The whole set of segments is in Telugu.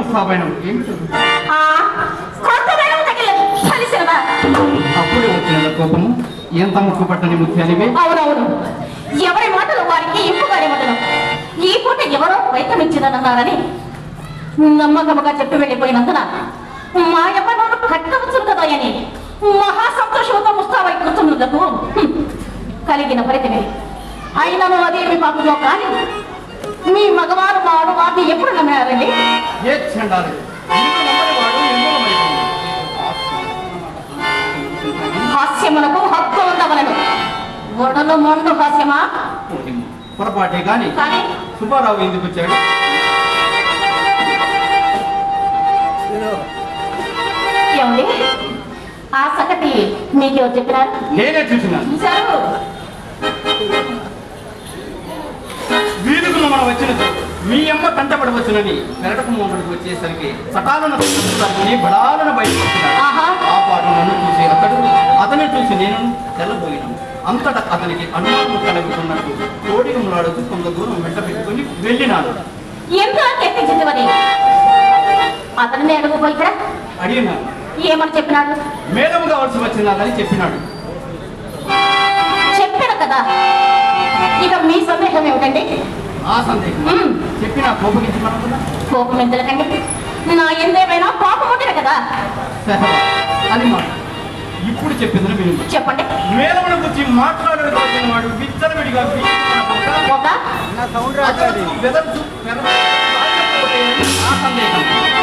ముస్తాబైన ఏమిటి ఆ, కొత్త వేళ తగిలేదు కలిసినదా అప్పుడే వచ్చిన కోపము ఎంత ముక్కు పట్టని ముత్యాలివే అవునవును ఎవరి మాటలు వారికి ఇంపుగానే ఉండను ఈ పూట ఎవరో వైద్యమిచ్చిందన్నారని నమ్మకముగా చెప్పి వెళ్ళిపోయినందున మా యమ్మ నన్ను కట్టవచ్చును కదా అని మహా సంతోషంతో ముస్తాబై కూర్చున్నందుకు హ్మ్, కలిగిన పరితిని అయినను అదేమి పాపమో కానీ మీ మగవారు వాడు వారిని ఎప్పుడు నమ్మారండి ఏ చండాలి నీకు నమ్మని వాడు నిర్మూలమైపోయింది. హాస్యమునకు హక్కు ఉండవలను ఒడలు మొండు హాస్యమా పొరపాటే గాని కానీ సుబ్బారావు ఎందుకు వచ్చాడు ఏమండి ఆ సంగతి మీకెవరు చెప్పినారు నేనే చూసినాను చూశారు వీధుకు మనం వచ్చినది మీ అమ్మ కంటపడవచ్చునని పెరటకు మొదటికి వచ్చేసరికి సకాలన తప్పుని బడాలను బయటకు వచ్చినాడు ఆహా. ఆ పాటు నన్ను చూసి అతడు అతన్ని చూసి నేను తెల్లబోయినాను అంతటా అతనికి అనుమానం కలుగుతున్నట్టు కోడిగా ములాడుతూ కొంత దూరం వెంట పెట్టుకుని వెళ్ళినాను ఎంత ఎత్తించింది అతన్ని అడుగుపోయిరా అడిగినాను ఏమని చెప్పినాడు మేడం కావాల్సి వచ్చినాదని చెప్పినాడు చెప్పాడు కదా ఇక మీ సందేహం ఏమిటండి ఆ సందేహం మ్మ్. చెప్పినా కోపగించమనుకున్నా కోపం ఎందుకండి నా ఎందేమైనా పాపం ఉంటుంది కదా సరే అని మాట ఇప్పుడు చెప్పిందని విను చెప్పండి మేడమును గురించి మాట్లాడడానికి వచ్చిన వాడు విచ్చలవిడిగా వీధికి ఒక అతను బెదరుచు బెదరు రాకపోతే ఆ సందేహం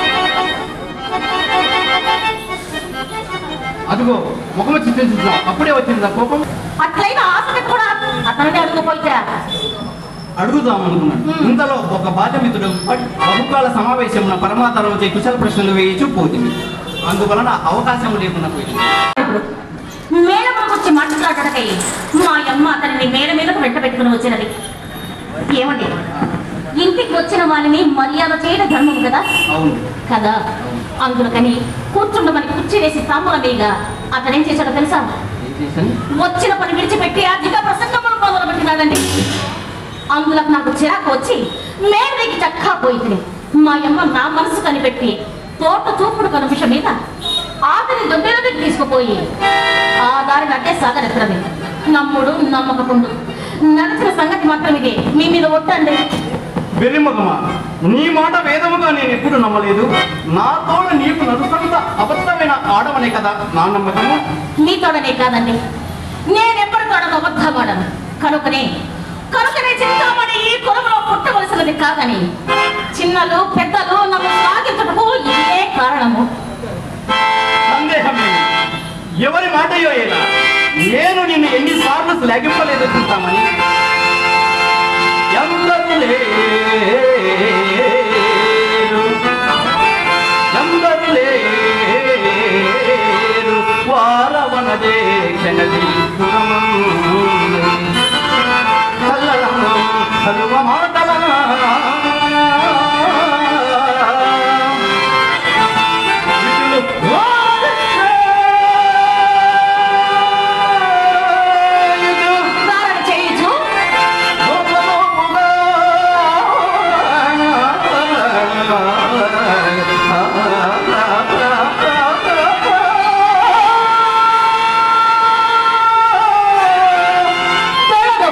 అదిగో ముఖము చిత్రించుతున్నాం అప్పుడే వచ్చింది ఆ కోపం అట్లయినా ఆసక్తి కూడా అతనిని అడుగుపోయిరా అడుగుదాం అనుకున్నాడు మ్మ్. ఇంతలో ఒక బాధ్యమితుడు బహుకాల సమావేశం పరమాతరం చే కుశల ప్రశ్నలు వేయించు పోతుంది అందువలన అవకాశం లేకుండా పోయింది మేడం వచ్చి మాట్లాడటకై మా అమ్మ అతనిని మేడ మీదకు వెంట పెట్టుకుని వచ్చినది ఏమండి ఇంటికి వచ్చిన వారిని మర్యాద చేయడం ధర్మం కదా అవును కదా అందుకని కూర్చుండమని కుర్చీ వేసి తాంబూల మీగా అతనేం చేశాడో తెలుసా ఏం చేశాను వచ్చిన పని విడిచిపెట్టి అధిక ప్రసంగములు మొదలు పెట్టినాడండి అందులో నాకు చిరాకు వచ్చి మేడకి చక్కా పోయింది మా అమ్మ నా మనసు కనిపెట్టి తోట చూపుడు కనుమిషం మీద ఆతని దొడ్డలోకి తీసుకుపోయి ఆ దారిని అంటే సాగరెత్తడమే నమ్ముడు నమ్మకపుండు నడిచిన సంగతి మాత్రం ఇదే మీ మీద ఒట్టండి వెర్రిముఖమా నీ మాట వేదముగా నేను ఎప్పుడు నమ్మలేదు నా తోడ నీకు నడుసంత అబద్ధమైన ఆడవనే కదా నా నమ్మకము మీతోడనే కాదండి నేనెప్పటి తోడను అబద్ధమాడను కనుకనే కనుకనే చింతామణి ఈ కులంలో పుట్టవలసినది కాదని చిన్నలు పెద్దలు నన్ను సాగించుటకు ఇదే కారణము సందేహం లేదు ఎవరి మాటయో ఏలా నేను నిన్ను ఎన్నిసార్లు శ్లాఘింపలేదు చూస్తామని ఎందరు లేరు ఎందరు లేరు వారవనదే క్షణది కల్లలము కలువ మాటల ధారణ చేయించు ఆ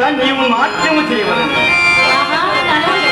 అనగా నీవు నాట్యము చేయవలను ఆహా, కనవండి.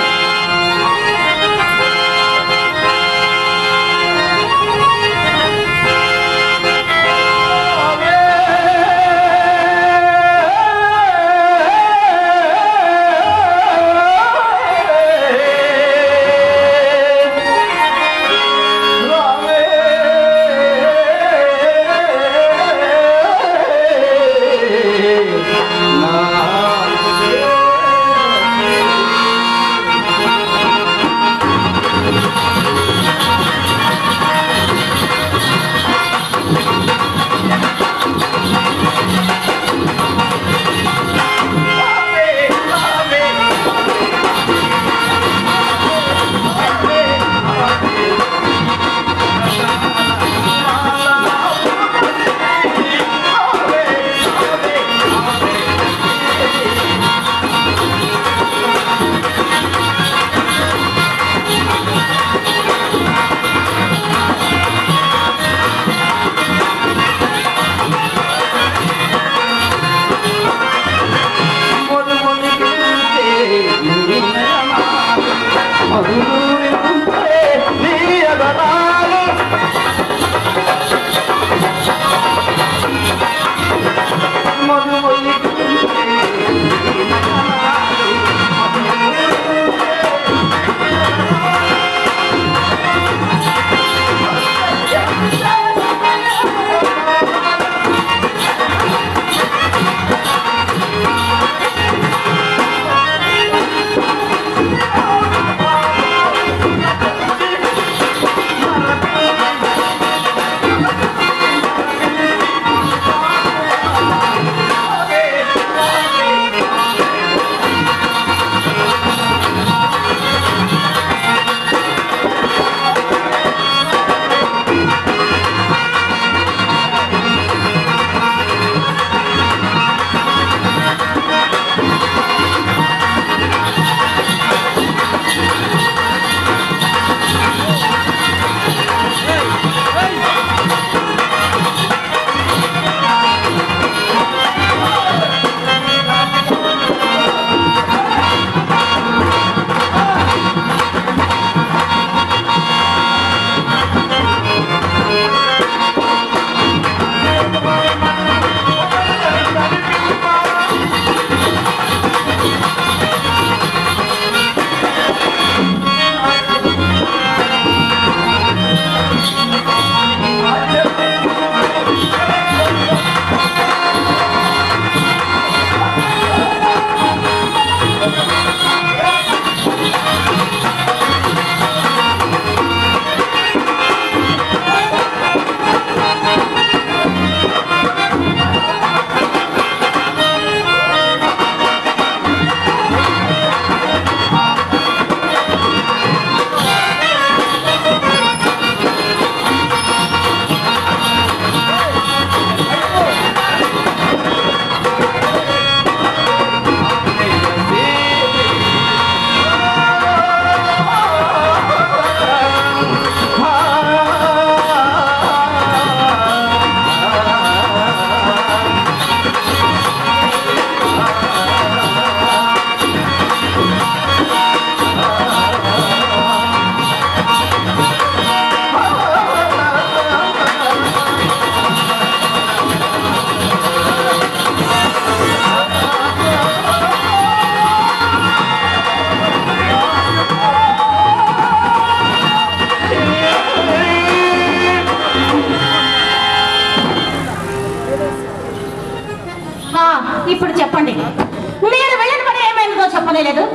ఆ, ఇప్పుడు చెప్పండి మీరు వెళ్ళిన పని ఏమైందో చెప్పలేదు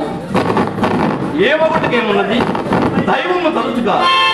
ఏమొకటికేమున్నది దైవము తరచుగా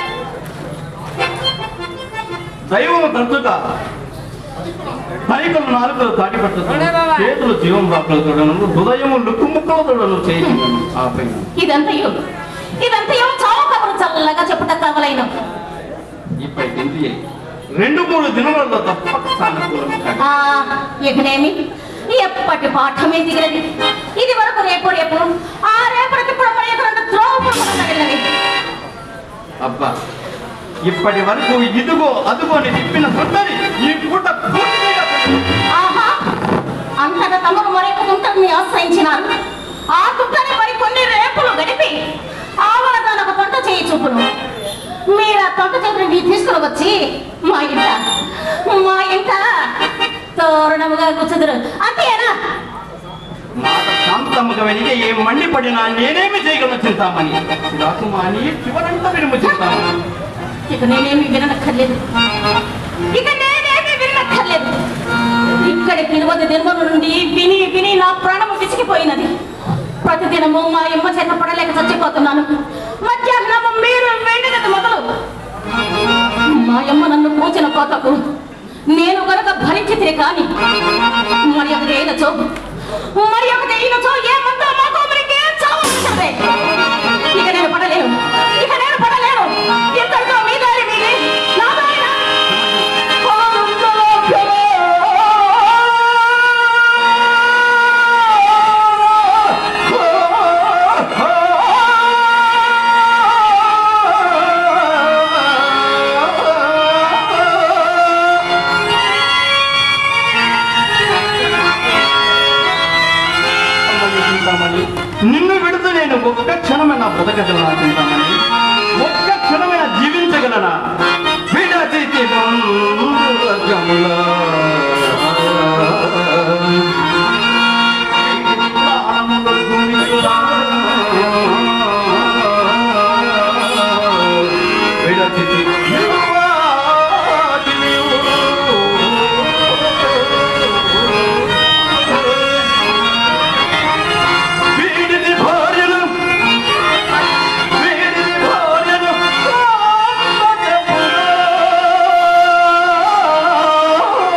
దైవము తరచుగా పైకలు నాలుకలు తాటిపట్టుతుంది చేతులు జీవం బాకలు చూడను హృదయము లుక్కు ముక్కలు చూడను చేయించను ఆ పైన ఇదంతయు ఇదంతయు చావు కబురు చల్లగా చెప్పుట కావలైన ఇప్పటి ఇంటి రెండు మూడు దినములలో తప్పక సానుకూలం కాదు. ఆ ఇకనేమి ఎప్పటి పాఠమే దిగినది ఇది వరకు రేపు రేపు ఆ రేపటికి ఇప్పుడు మరి ఎక్కడ త్రోవ తగిలినవి అబ్బా ఇప్పటి వరకు ఇదిగో అదుగో అని తిప్పిన సుందరి ఈ పూట పూర్తిగా ఆహా అంతగా తమకు మరెక్కుతుంటారు చుట్టాన్ని ఆశ్రయించినారు ఆ చుట్టాన్ని మరి కొన్ని రేపులు గడిపి ఆవల తనకు తొంట చేయి చూపును మీరు ఆ తొంట చేతులు మీరు తీసుకుని వచ్చి మా ఇంట మా ఇంట తోరణముగా కూర్చుదురు అంతేనా మాట శాంతముగా వెలిగి ఏ మండిపడినా నేనేమి చేయగలను చింతామని రాకుమాని చివరంతా విరుము చింతామని ఇక నేనేమి విననక్కర్లేదు ఇక నేనేమి విననక్కర్లేదు ఇక్కడికి ఇరవై దినముల నుండి విని విని నా ప్రాణము విసిగిపోయినది ప్రతిదినము మా అమ్మ చేత పడలేక చచ్చిపోతున్నాను మధ్యాహ్నము మీరు వెళ్ళినది మొదలు మా అమ్మ నన్ను పూచిన కోతకు నేను కనుక భరించితే కాని మరి ఒకటి అయినచో మరి ఒకటి అయినచో ఏమంతా మా కోమరికి చావే ఇక నేను పడలేను ఇక నేను పడలేను ఇంతటితో మీ దారి మీది నా దారి నా- అమ్మని చింతామణి నిన్ను విడుతూ నేను ఒక్క క్షణమైన బ్రతకగలనా చింతామణి ఒక్క క్షణమైన జీవించగలనా విడచితి బంధువర్గముల. ప్రాణములు దుమియులా. విడచితి విలువాటి వీడిని భార్యను వీడిని భార్యను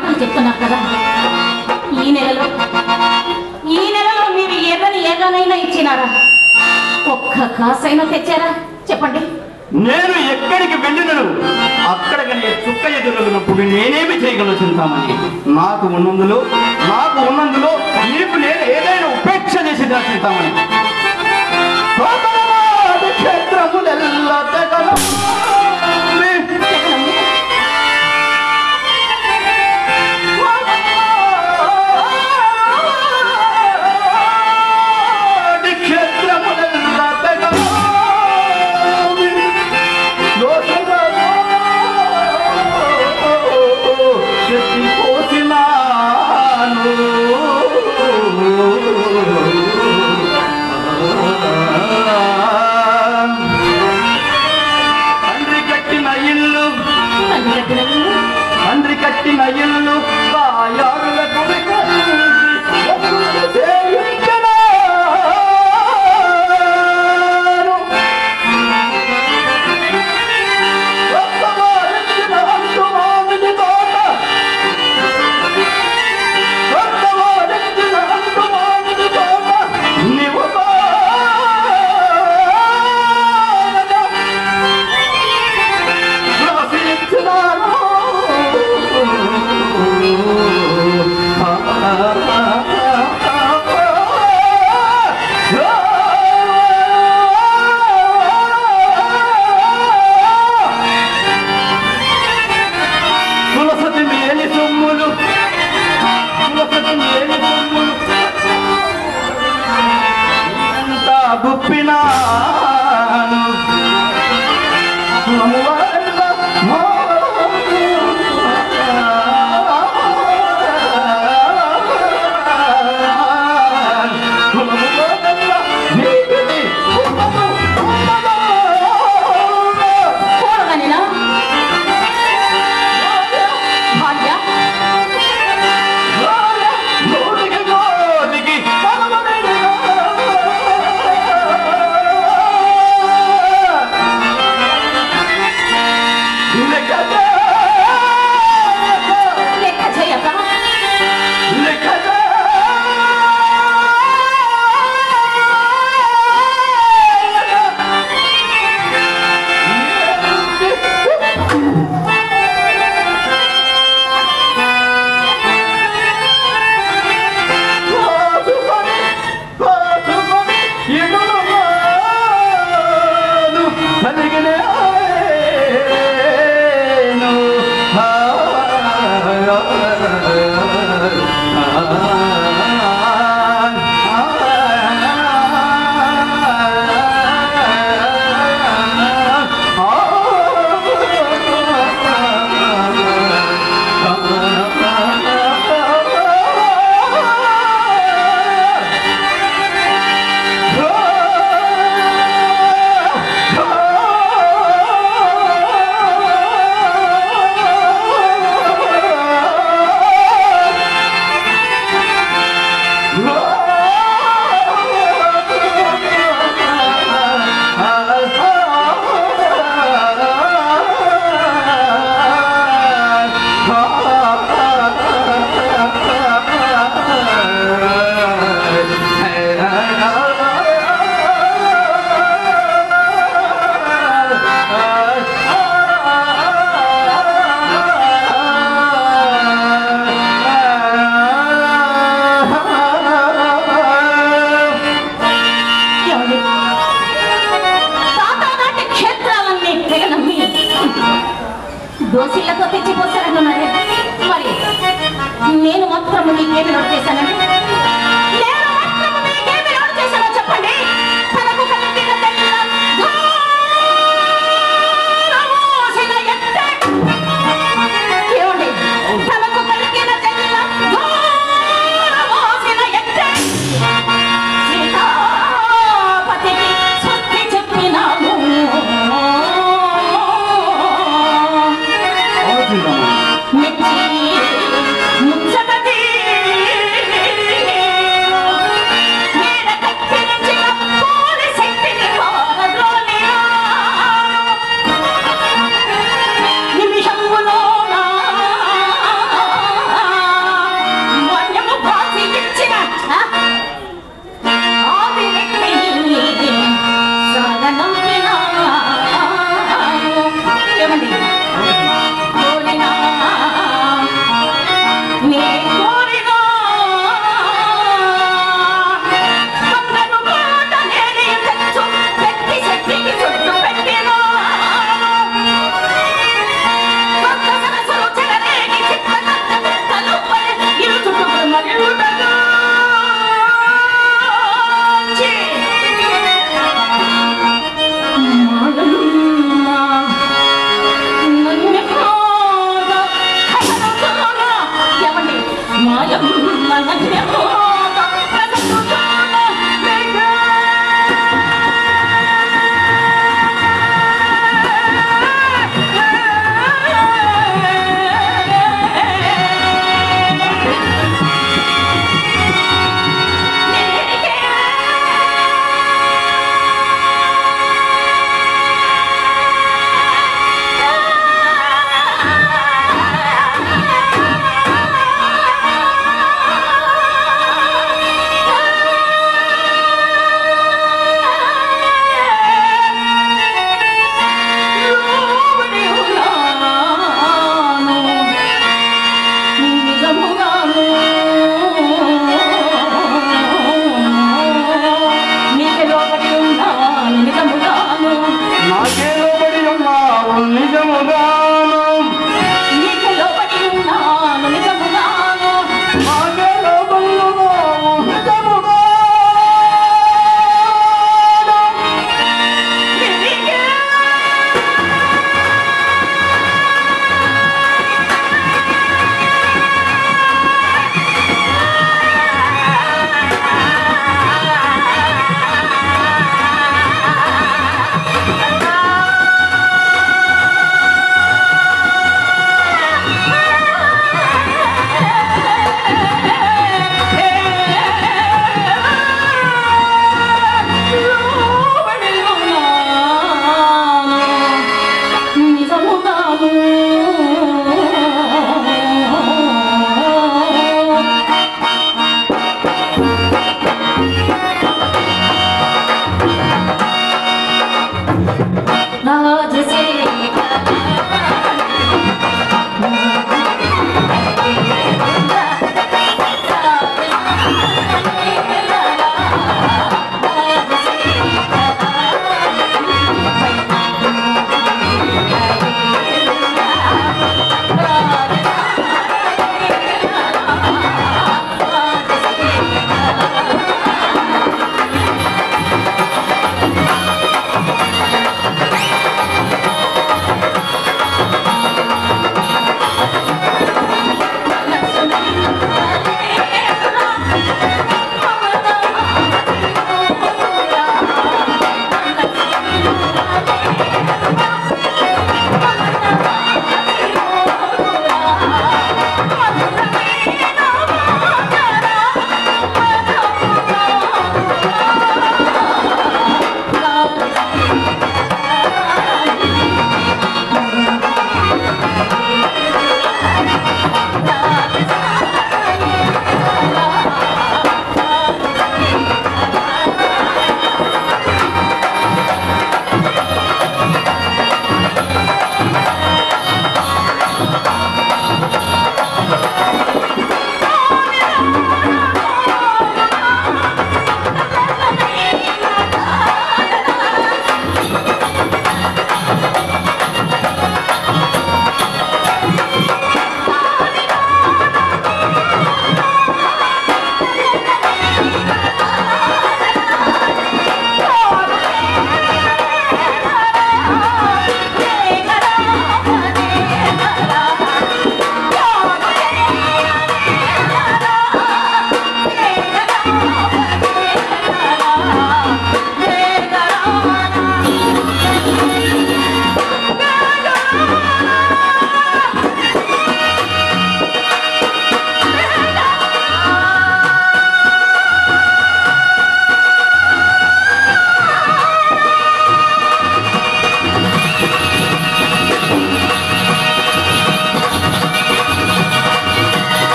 మాటలు చెప్తున్నారు కదా ఈ నెలలో ఈ నెలలో మీరు ఎర్రని ఏగానైనా ఇచ్చినారా ఒక్క కాసైనా తెచ్చారా చెప్పండి నేను ఎక్కడికి వెళ్ళినను అక్కడికి నీ చుక్క ఎదురగినప్పుడు నేనేమి చేయగలను చింతామని నాకు ఉన్నందులో నాకు ఉన్నందులో నీకు నేను ఏదైనా ఉపేక్ష చేసి చింతామని క్షేత్రములెల్ల తెగలమాలి. చెప్పండి. క్షేత్రములెల్ల తెగలమాలి. దోషగలో ఎత్తిపోసినాను. తండ్రి కట్టిన ఇల్లు తండ్రి కట్టిన ఇల్లు, తండ్రి కట్టిన ఇల్లు కాయారుల కొడుకు చేయించనాను. ఒక్కవారించిన అంటుమామిడి తోట. ఒక్కవారించిన అంటుమామిడి తోట. నీవు బాగా తులసతి మేలి సొమ్ములు తులసతి మేలి సొమ్ములు ఎంత గుప్పినాను కూడదనినా? భార్య లెక్క చేయక ఏమండి? తాతానాటి క్షేత్రాలన్నీ తెగ నమ్మి దోసిళ్లతో తెచ్చిపోతారంటున్నారే మరి నేను మాత్రం మీకేమి నోట్ చేశానండి నేను మాత్రం మీకేమి నోట్ చేశానో చెప్పండి తనకు కలిగిన తెల్ల ఘోరమోసిన ఎత్తే. ఏమండి? తనకు కలిగిన తెల్ల ఘోరమోసిన ఎత్తే. సీతాపతికి స్వస్తి చెప్పినాము మెచ్చి ముచ్చటది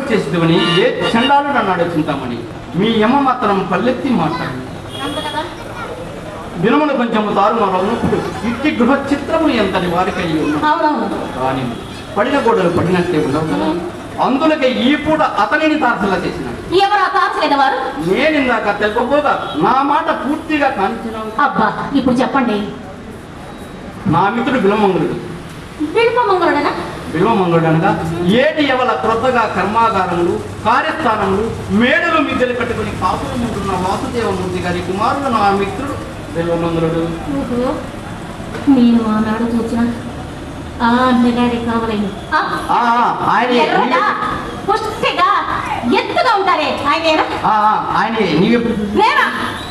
చేసేదని ఏ చండాలు నన్ను అడుగుతుంటామని మీ యమ మాత్రం పల్లెత్తి మాట్లాడు అంత కదా దినములు కొంచెం తారుమారవునప్పుడు ఇట్టి గృహ చిత్రము ఎంతటి వారికి అయ్యి ఉన్నా అవునవును కానీ పడిన గోడలు పడినట్టే ఉండవు కదా అందులకే ఈ పూట అతనిని తారసలా చేసినాడు ఎవరు ఆ తాల్చలేని వారు నేను ఇందాక తెలుపబోగా నా మాట పూర్తిగా కానిచ్చినావు అబ్బా ఇప్పుడు చెప్పండి నా మిత్రుడు బిలమంగులుడు విడుపమంగళుడనా బిల్వమంగళుడు అనగా ఏటి ఎవల క్రొత్తగా కర్మాగారములు కార్యస్థానములు మేడలు మిద్దెలు కట్టుకుని కాపురం ఉంటున్న వాసుదేవమూర్తి గారి కుమారుడు నా మిత్రుడు బిల్వమంగళుడు ఓహో నేను ఆనాడు చూసిన ఆ అన్నగారి కావాలని ఆ, ఆ, ఆ, ఆయనే ఎర్రగా పుష్టిగా ఎత్తుగా ఉంటారే ఆయన ఆ, ఆ, ఆయనే నీవెప్పుడు చూసావు? నేనా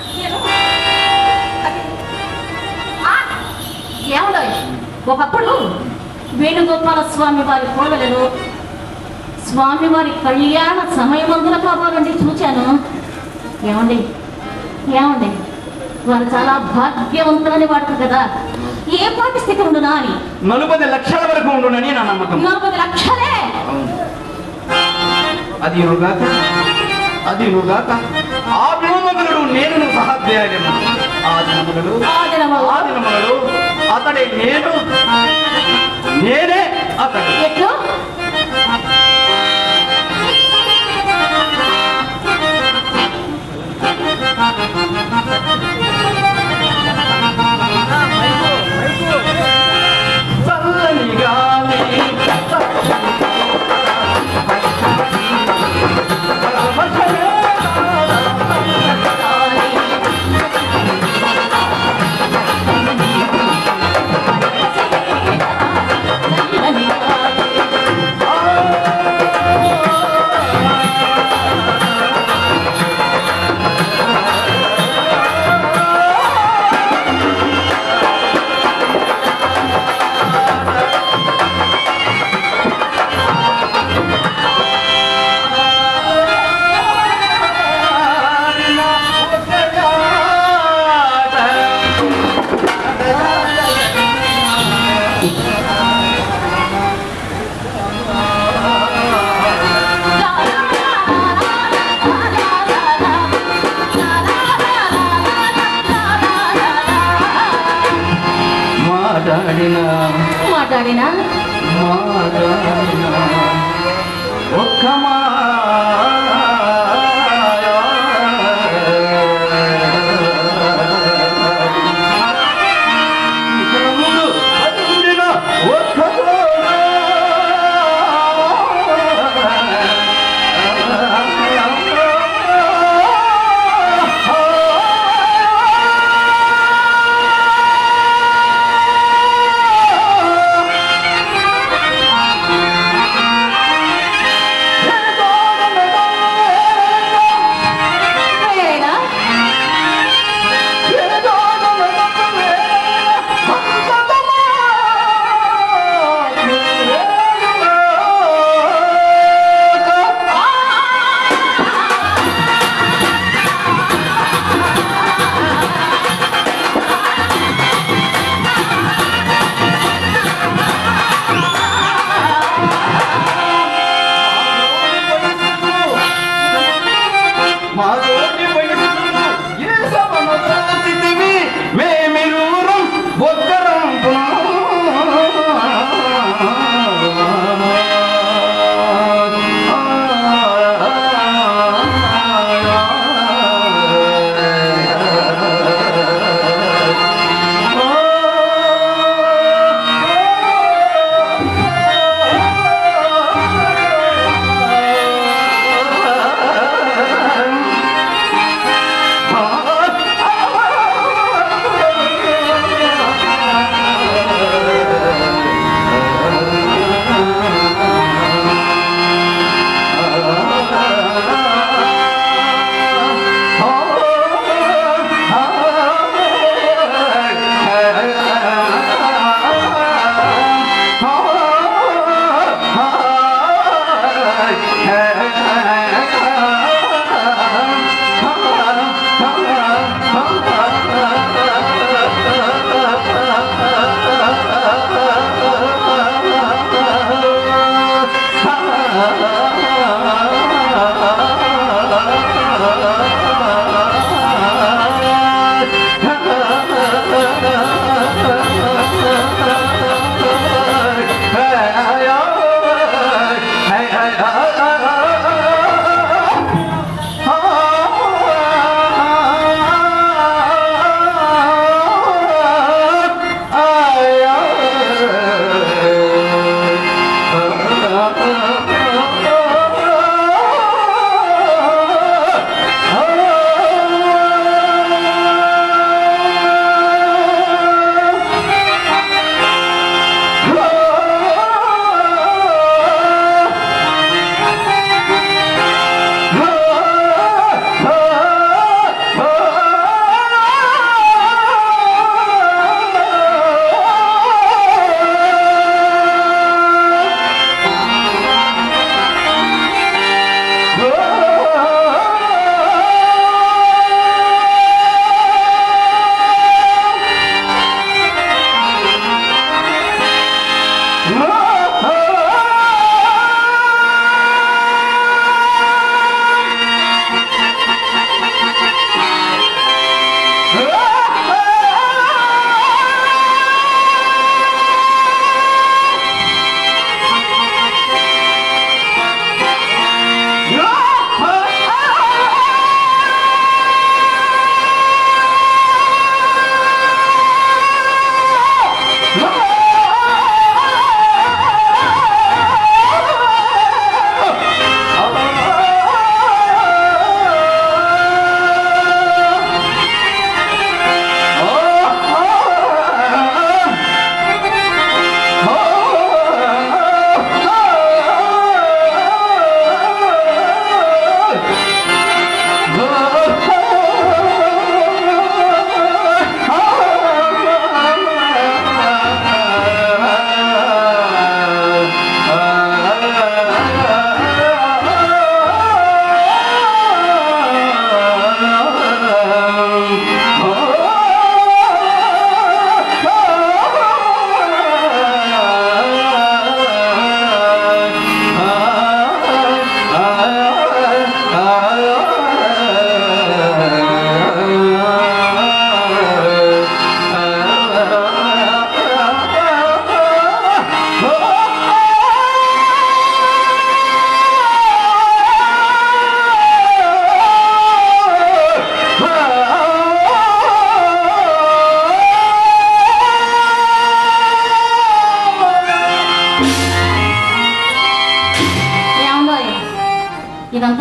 ఆ, ఏమండో ఒకప్పుడు వేణుగోపాల స్వామి వారి కోవెలలో స్వామివారి కళ్యాణ సమయమందుల కావాలండి చూచాను ఏమండి ఏమండి వారు చాలా భాగ్యవంతులని వాడతారు కదా ఏ పాటి స్థితి ఉండునా అని నలభై లక్షల వరకు ఉండునని నా నమ్మకం నలభై లక్షలే అవును. అది నుగాక అది నుగాక ఆ బిల్వమంగళుడు నేను సహాధ్యాయము ఆ దినములలో ఆ దినములలో. ఆ దినములలో అతడే నేను నేనే అతడు ఎట్లు చల్లని గాలి మాట్లాడిన మాట్లాడినా మాట్లాడిన ఒక్క ఆ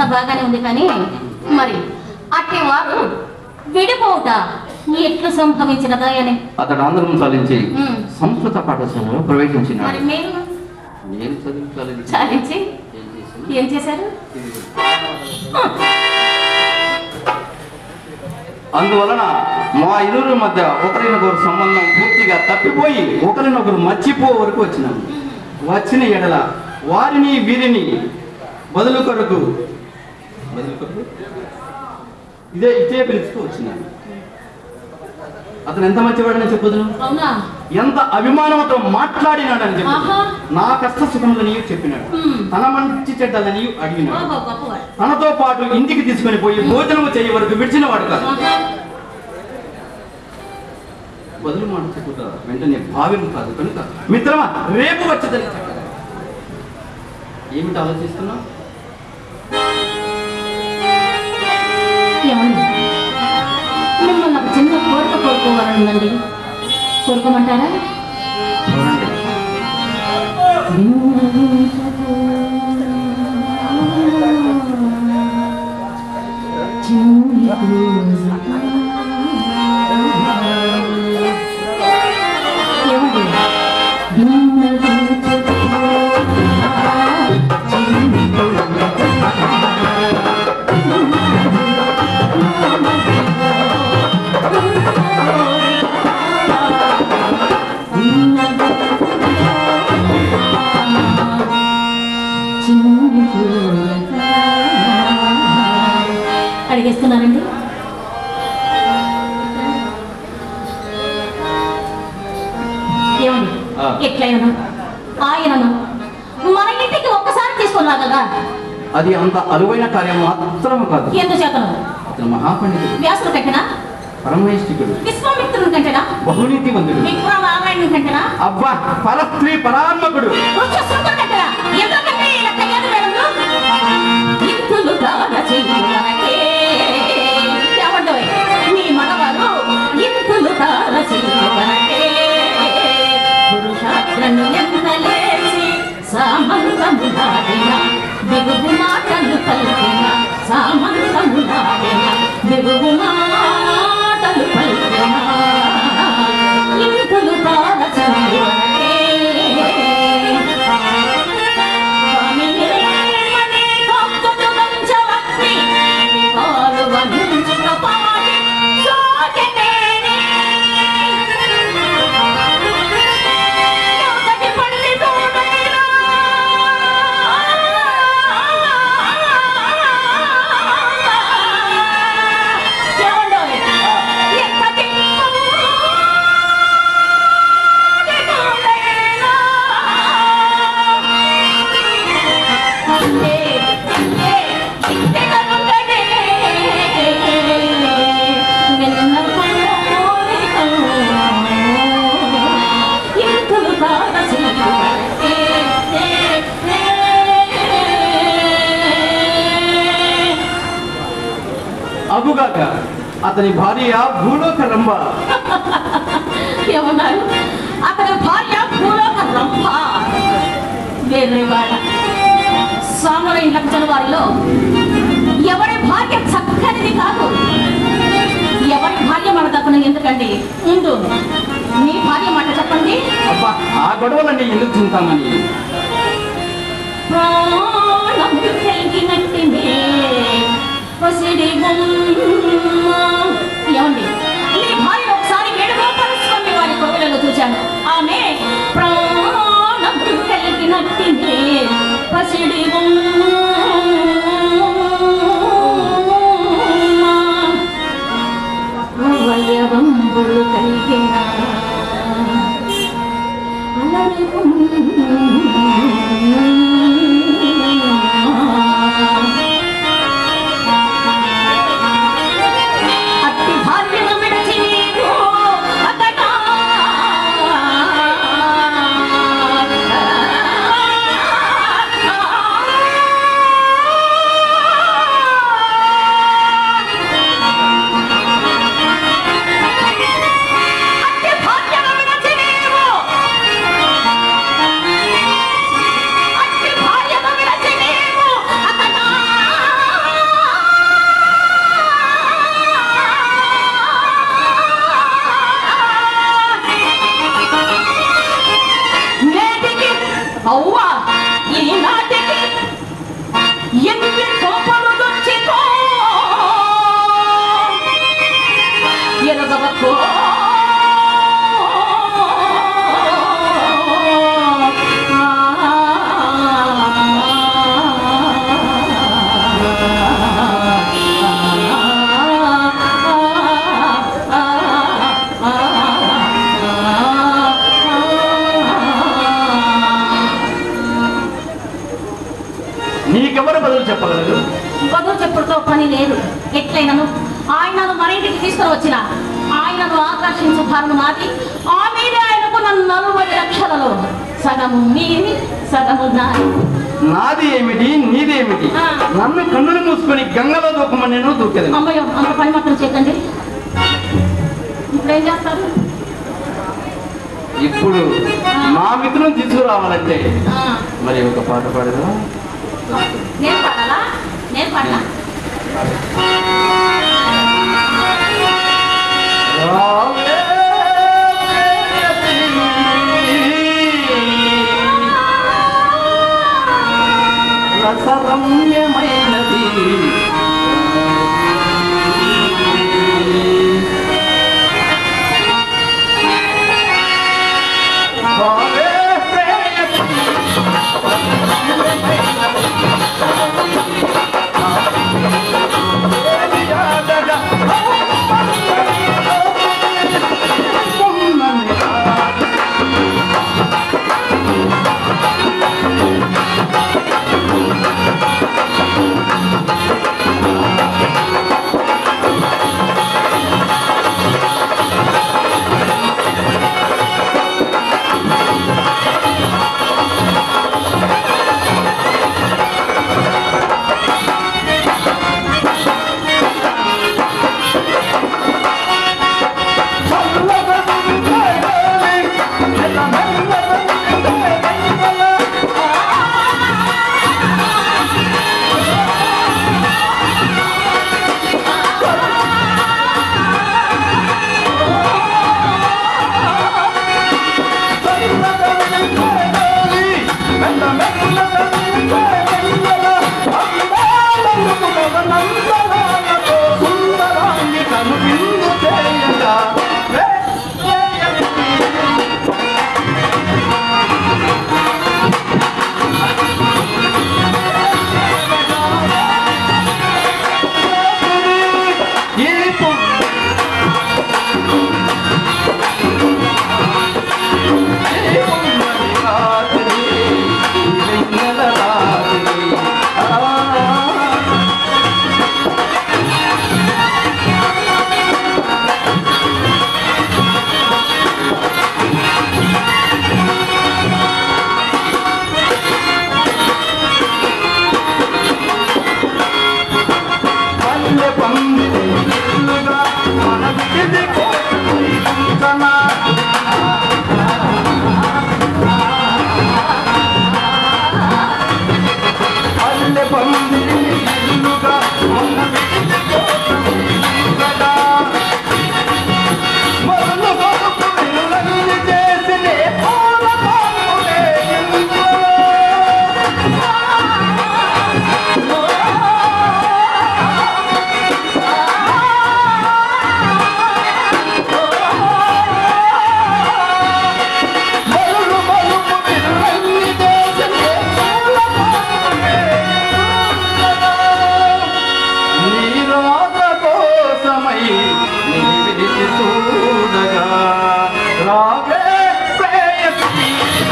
బాగానే ఉంది కానీ మరి అట్టి వారు విడిపోవుట ఎట్లు సంభవించినదా అని అతడు ఆంధ్రం సాధించి ఉమ్. సంస్కృత పాఠశాలలో మరి ప్రవేశించినాడు మీరు నేను చదివించాలని చాలించి ఏం చేశాను? ఏం చేశారు అందువలన మా ఇరువురి మధ్య ఒకరినొకరు సంబంధం పూర్తిగా తప్పిపోయి ఒకరినొకరు మర్చిపో వరకు వచ్చినాము వచ్చిన ఎడల వారిని వీరిని బదులు కొరకు బదులు కొరకు ఇదే ఇదే పిలుస్తూ వచ్చినాను అతను ఎంత మంచివాడని చెప్పదును అవునా ఎంత అభిమానంతో మాట్లాడినాడని చెప్పి ఆహా. నా కష్ట సుఖములని చెప్పినాడు ఉమ్. తన మంచి చెడ్డలని అడిగినాడు ఓహో, గొప్పవాడు తనతో పాటు ఇంటికి తీసుకొని పోయి భోజనము చేయ వరకు విడిచినవాడు కాదు ఆహా. బదులు మాట చెప్పుట వెంటనే భావ్యం కాదు కనుక మిత్రమా రేపు వచ్చేదని చెప్పాడు. ఏమిటి ఆలోచిస్తున్నావు ఏమండి మిమ్మల్ని ఒక చిన్న కోరిక కోరుకోవాలనుందండి కోరుకోమంటారా చూడండి ఏమండి అడిగేస్తున్నారండి ఏమండి ఆ. ఎట్లయినను ఆయనను మన ఇంటికి ఒక్కసారి తీసుకున్నా కదా అది అంత అరువైన కార్యం మాత్రము కాదు ఎందుచేతను అతను మహాపండితుడు వ్యాసుడు కంటేనా పరమేష్టికుడు విశ్వామిత్రుడు కంటేనా బహునీతి వంతుడు విక్రమ నారాయణుడు కంటేనా అబ్బా పరస్త్రీ పరాత్మకుడు వృక్షశృంగుడు కంటేనా ఎందుకంటే ఇలా కయ్యాలి మేడంలో ఇంతులు దాన చెయ్యులకే ఏమండోయ్ మీ మనవారు ఇంతులు దాన చెయ్యులకే పురుషాగ్రను ఎంతలేసి సామంతములాడిన బిగుగు మాటలు పలికిన సామంతములాడిన బిగుగు మాటలు పలికిన ఇంతులు దాన చెయ్యులకే అగుగాక అతని భార్య భూలోక రంభ ఏమన్నారు అతని భార్య భూలోక రంభ వేరే వాడ సాములైన లక్షణ వారిలో ఎవరి భార్య చక్కనిది కాదు ఎవరి భార్య మన తప్పున ఎందుకండి ముందు మీ భార్య మాట చెప్పండి అబ్బా ఆ గొడవలన్నీ ఎందుకు చింతామని ప్రాణం కలిగినట్టింది పసిడి బొమ్మ. ఏమండి మీ భార్య ఒకసారి వేడుకలో పరస్వామి వారి కోవిలలో చూశాను ఆమె ప్రాణం కలిగినట్టింది పసిడి బొమ్మ. వయవంబులు కలిగిన అలరి బొమ్మ. చెప్పగలరు బదులు చెప్పుడుతో పని లేదు ఎట్లయినను ఆయనను మరింటికి తీసుకుని వచ్చిన ఆయనను ఆకర్షించు భారణ మాది ఆ మీదే ఆయనకు నన్ను నలభై లక్షలలో సగము మీది సగము నాది నాది ఏమిటి నీది ఏమిటి ఆ. నన్ను కన్నులు మూసుకొని గంగలో దూకమని నేను దూకేది అమ్మయ్య అంత పని మాత్రం చేయకండి ఇప్పుడు ఏం చేస్తారు ఇప్పుడు మా మిత్రులను తీసుకురావాలంటే ఆ, మరి ఒక పాట పాడదా నేను పాడాలా నేను పాడాలా రావే రసరమ్యమైనది రావే ప్రేయసి పల్లె పండుగ మన విడిది కోరుకుంటున్నా. పల్లె పండుగ మన విడిది కోరుకుంటున్నా. మరలు బతుకు వినులన్నీ చేసినే పూల పాన్పులే ఇంట్లో. మరులు మరుపు వినులన్నీ చేసినే పూల పాన్పులే ఇంట్లో. నీ రాక కోసమై నీ విడిచి చూడగా రాగే ప్రేయసి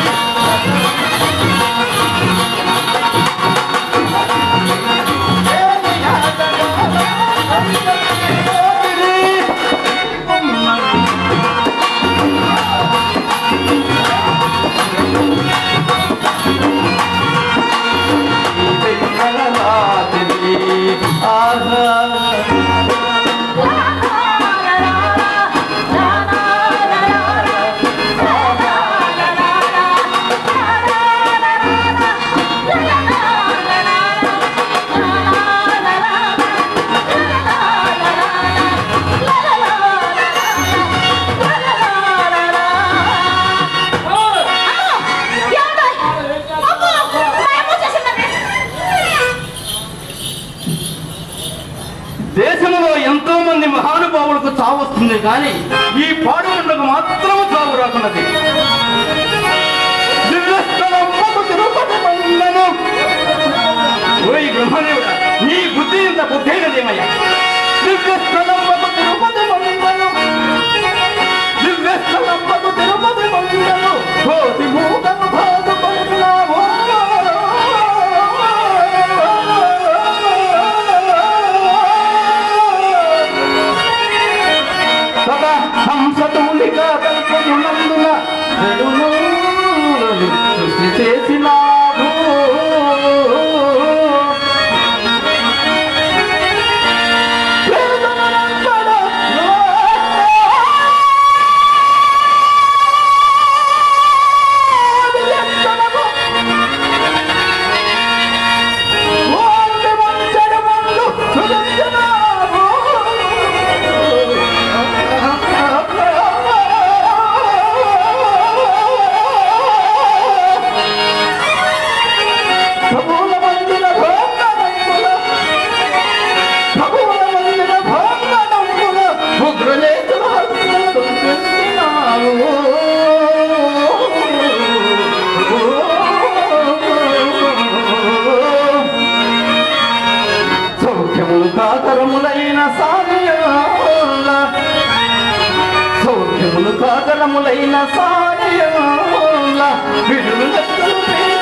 దేశంలో ఎంతో మంది మహానుభావులకు చావు వస్తుంది కానీ ఈ పాడు ఉండకు మాత్రం చావు రాకున్నది దివ్యస్థలమ్మకు తిరుపతి బంధను. ఓయ్ బ్రహ్మదేవుడా నీ బుద్ధి ఇంత బుద్ధైనదేమయ్యా దివ్యస్థలమ్మకు తిరుపతి బంధను. దివ్యస్థలమ్మకు తిరుపతి బంధను. కోటి మూకను బాధపడినావో. వెలుగులను సృష్టి చేసినావు వేదనలంతట నాదియంతనము వాటి వంచనములు సుగంధనావు. ప్రభువుల మందిర భోగనంబుల, ప్రభువుల మందిర భోగనంబుల, ఉగ్రనేతుల హస్తములు చేస్తున్నావు. సౌఖ్యములు కాతరములైన సానియాల సౌఖ్యములు కాతరములైన సానియాల విడుదల